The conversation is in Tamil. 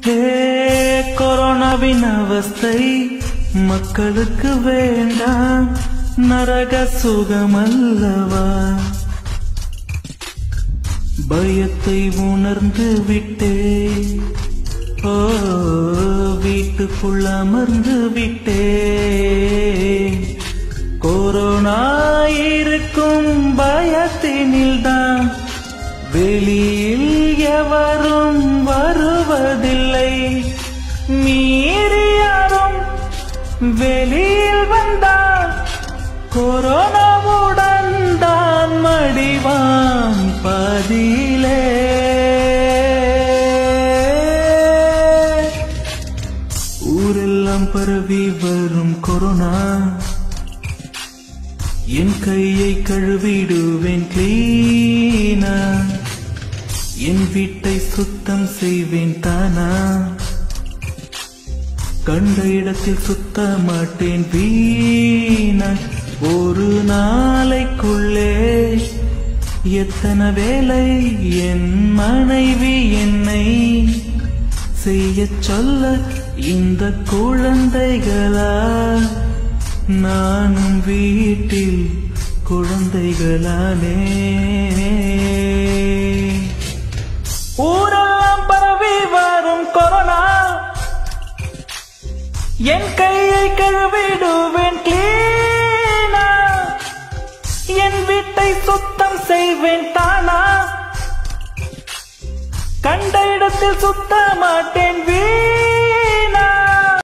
ஹே கொரோனாவின் அவஸ்தை மக்களுக்கு வேண்டாம் நரக சுகமல்லவா பயத்தை உணர்ந்து விட்டே ஓ வீட்டுக்குள் அமர்ந்து விட்டே கொரோனா இருக்கும் பயத்தினில்தான் வெளியில் எவரும் வருவதில்லை மீறி யாரும் வெளியில் வந்தால் கொரோனாவுடன் தான் மடிவான் பதிலே ஊரெல்லாம் பரவி வரும் கொரோனா என் கையை கழுவிடுவேன் கிளீனா என் வீட்டை சுத்தம் செய்வேன் தானா கண்ட இடத்தில் சுத்த மாட்டேன் வீணா ஒரு நாளைக்குள்ளே எத்தனை வேலை என் மனைவி என்னை செய்யச் சொல்ல இந்த குழந்தைகளா நானும் வீட்டில் குழந்தைகளானே ஊரெல்லாம் பரவி வரும் கொரோனா என் கையை கழுவிடுவேன் கிளீனா என் வீட்டை சுத்தம் செய்வேன் தானா கண்ட இடத்தில் சுத்த மாட்டேன் வீ